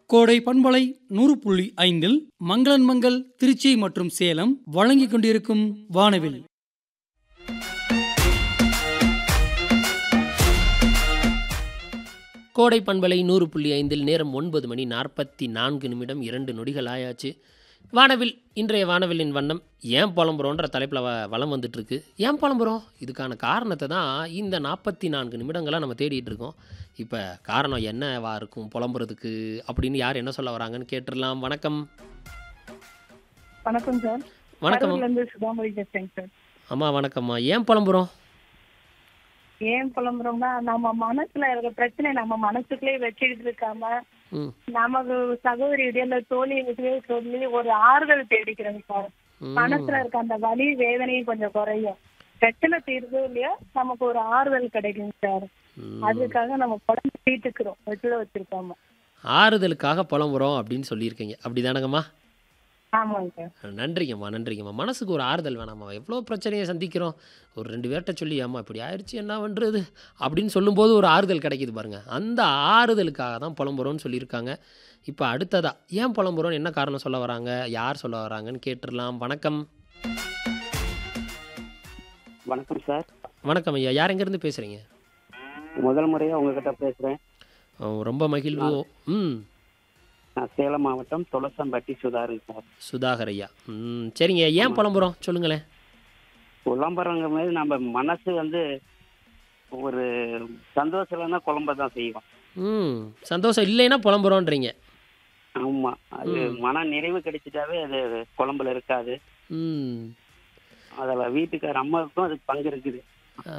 கோடை பண்பலை நூறு புள்ளி ஐந்தில் மங்களன் மங்கள் திருச்சி மற்றும் சேலம் வழங்கிக் கொண்டிருக்கும் வானவில் கோடை பண்பலை நூறு புள்ளி ஐந்தில் நேரம் ஒன்பது மணி நாற்பத்தி நான்கு நிமிடம் இரண்டு நொடிகள் ஆயாச்சு வானவில் இன்றைய வானவிலின் வண்ணம் ஏன் புலம்புறோன்ற தலைப்பில் வ வளம் வந்துட்டுருக்கு ஏன் புலம்புறோம் இதுக்கான காரணத்தை தான் இந்த நாற்பத்தி நான்கு நிமிடங்களாக நம்ம தேடிட்டு இருக்கோம் இப்போ காரணம் என்னவா இருக்கும் புலம்புறதுக்கு அப்படின்னு யார் என்ன சொல்ல வராங்கன்னு கேட்டுடலாம் வணக்கம் வணக்கம் சார் வணக்கம் கரூர்ல இருந்து சுதாமதி பேசுறேங்க சார் அம்மா வணக்கம்மா ஏன் புலம்புறோம் ஏன் புலம்புறோம்னா நம்ம மனசுல இருக்க பிரச்சனை நம்ம மனசுக்குள்ளே வச்சுக்கிட்டு இருக்காம ம் நமக்கு சகோதரியுடைய இல்ல தோழிகிட்டே சொல்லி ஒரு ஆறுதல் தேடிக்கிறோங்க சார் ம். மனசுல இருக்க அந்த வலி வேதனையும் கொஞ்சம் குறையும் பிரச்சனை தீர்வு இல்லையா நமக்கு ஒரு ஆறுதல் கிடைக்குங்க சார் ம். அதுக்காக நம்ம உடம்பு தீட்டுக்கிறோம் வச்சுல வச்சிருக்காம ஆறுதலுக்காக புலம்புறோம் அப்படின்னு சொல்லியிருக்கீங்க அப்படி தானங்கம்மா ஆமாங்க சார் நன்றிங்கம்மா நன்றிங்கம்மா மனசுக்கு ஒரு ஆறுதல் வேணாம்மா எவ்வளோ பிரச்சனையை சந்திக்கிறோம் ஒரு ரெண்டு பேர்கிட்ட சொல்லி அம்மா இப்படி ஆயிடுச்சு என்ன பண்ணுறது அப்படின்னு சொல்லும்போது ஒரு ஆறுதல் கிடைக்குது பாருங்க அந்த ஆறுதலுக்காக தான் புலம்புறோம்னு சொல்லியிருக்காங்க இப்போ அடுத்ததா ஏன் புலம்புறோம்னு என்ன காரணம் சொல்ல வராங்க யார் சொல்ல வராங்கன்னு கேட்டுடலாம் வணக்கம் வணக்கம் சார் வணக்கம் ஐயா யார் எங்கேருந்து பேசுகிறீங்க முதல் முறையா உங்ககிட்ட பேசுறேன் ரொம்ப மகிழ்வு ம் நான் சேலம் மாவட்டம் துளசம்பட்டி சுதாருங்க சார் சுதாகர் ஐயா ம் சரிங்க ஏன் புலம்புறோம் சொல்லுங்களேன் குழம்புறவங்க மாதிரி நம்ம மனசு வந்து ஒரு சந்தோஷம்னா குழம்ப தான் செய்வோம் ம் சந்தோஷம் இல்லைன்னா புலம்புறோன்றீங்க ஆமா அது ம். மன நிறைவு கிடைச்சிட்டாவே அது குழம்புல இருக்காது ம் அதுல வீட்டுக்கார அம்மாவுக்கும் அதுக்கு பங்கு இருக்குது ஆ.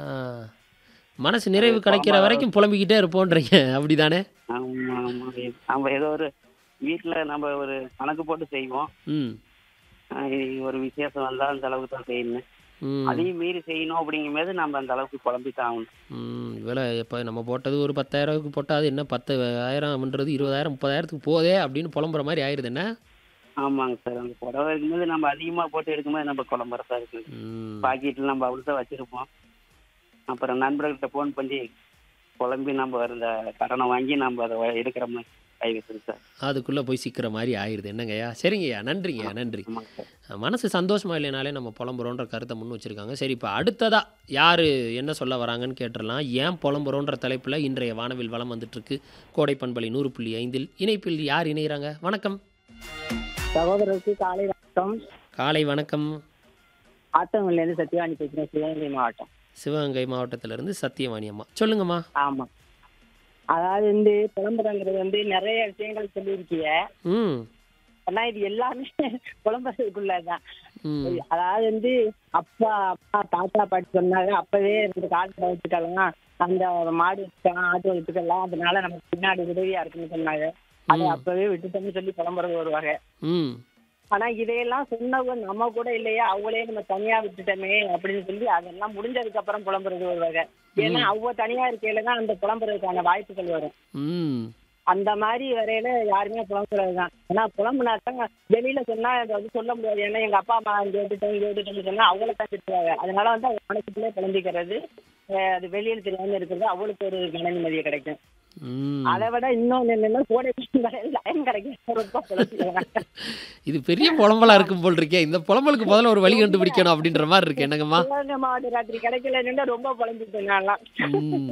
மனசு நிறைவு அது கிடைக்கிற குழம்பா- வரைக்கும் புலம்பிக்கிட்டே இருப்போன்றீங்க அப்படிதானே ஆமா ஆமா நம்ம ஏதோ ஒரு வீட்டுல நம்ம ஒரு கணக்கு போட்டு செய்வோம் ம் ஆஹ் ஒரு விசேஷம் வந்தா அந்த அளவுக்கு தான் செய்யணும் ம் அதையும் மீறி செய்யணும் அப்படிங்கும் போது நம்ம அந்த அளவுக்கு குழம்பித்தான் ஆகணும் ம் இவ்வளோ இப்போ நம்ம போட்டது ஒரு பத்தாயிரத்துக்கு போட்டால் அது என்ன பத்து ஆயிரம்ன்றது இருபதாயிரம் முப்பதாயிரத்துக்கு போதே அப்படின்னு புலம்புற மாதிரி ஆயிடுது என்ன ஆமாங்க சார் அந்த புடவை இருக்கும்போது நம்ம அதிகமா போட்டு எடுக்கும்போது நம்ம குழம்புறதா இருக்கு ம் பாக்கெட்ல நம்ம அவ்வளோதான் வச்சிருப்போம் அப்புறம் நண்பர்கள்ட்ட ஃபோன் பண்ணி குழம்பி நம்ம அந்த கடனை வாங்கி நம்ம அதை வ- எடுக்கிற மாதிரி கை வச்சிருக்கு சார் அதுக்குள்ளே போய் சிக்கிற மாதிரி ஆயிடுது என்னங்கய்யா சரிங்கய்யா நன்றிங்கய்யா நன்றி ஆமாங்க சார் மனசு சந்தோஷமா இல்லைனாலே நம்ம புலம்புறோன்ற கருத்தை முன் வச்சிருக்காங்க சரி இப்போ அடுத்ததா யார் என்ன சொல்ல வராங்கன்னு கேட்டுடலாம் ஏன் புலம்புறோன்ற தலைப்பில் இன்றைய வானவில் வளம் வந்துட்டுருக்கு கோடை பண்பலை நூறு புள்ளி ஐந்தில் இணைப்பில் யார் இணைகிறாங்க வணக்கம் சகோதரருக்கு காலை வணக்கம் காலை வணக்கம் ஆத்தங்கல்லேருந்து சத்யவாணி பேசுகிறேன் சிவகங்கை மாவட்டம் சிவகங்கை மாவட்டத்திலிருந்து சத்தியவாணி அம்மா சொல்லுங்கம்மா ஆமாம் அதாவது வந்து புலம்புறங்கிறது வந்து நிறைய விஷயங்கள் சொல்லியிருக்கீங்க ம் ஆனா இது எல்லாமே புலம்புறதுக்குள்ளதான் ம் அதாவது வந்து அப்பா அப்பா தாத்தா பாட்டி சொன்னாங்க அப்பவே இந்த காலத்துல வச்சுக்கலாம் அந்த மாடு வச்சுக்கலாம் ஆட்டு வச்சுக்கலாம் அதனால நமக்கு பின்னாடி உதவியா இருக்குன்னு சொன்னாங்க அதை ம். அப்பவே விட்டுட்டோம்னு சொல்லி புலம்புறது ஒரு வகை ம் ஆனா இதையெல்லாம் சொன்னவங்க நம்ம கூட இல்லையா அவங்களே நம்ம தனியா விட்டுட்டோமே அப்படின்னு சொல்லி அதெல்லாம் முடிஞ்சதுக்கு அப்புறம் புலம்புறது ஒரு வகை ஏன்னா அவங்க தனியா இருக்கையில தான் அந்த புலம்புறதுக்கான வாய்ப்புகள் வரும் ம் அந்த மாதிரி வரையில யாருமே புலம்புறது தான் ஏன்னா புலம்புனாட்டாங்க வெளியில சொன்னா அதை வந்து சொல்ல முடியாது ஏன்னா எங்க அப்பா அம்மா இங்க விட்டுட்டோம் இங்க விட்டுட்டோம்னு சொன்னா அவங்கள தான் திட்டுவாங்க அதனால வந்து அவங்க மனசுக்குள்ளே புலம்பிக்கிறது அஹ் அது வெளியில தெரியாம இருக்கிறது அவளுக்கு ஒரு மன நிம்மதியை கிடைக்கும் ம் அதை விட இன்னொன்னு என்னன்னா கோடை லயம் கிடைக்கும் ரொம்ப புலம்புவாங்க இது பெரிய புலம்பலா இருக்கும் போல் இருக்கே இந்த புலம்பலுக்கு முதல்ல ஒரு வழி கண்டுபிடிக்கணும் அப்படின்ற மாதிரி இருக்கு என்னங்கம்மா சிவகங்கை மாவட்ட ராத்திரி கிடைக்கலன்னு ரொம்ப புலம்பிட்டேன் நான்லாம் ம்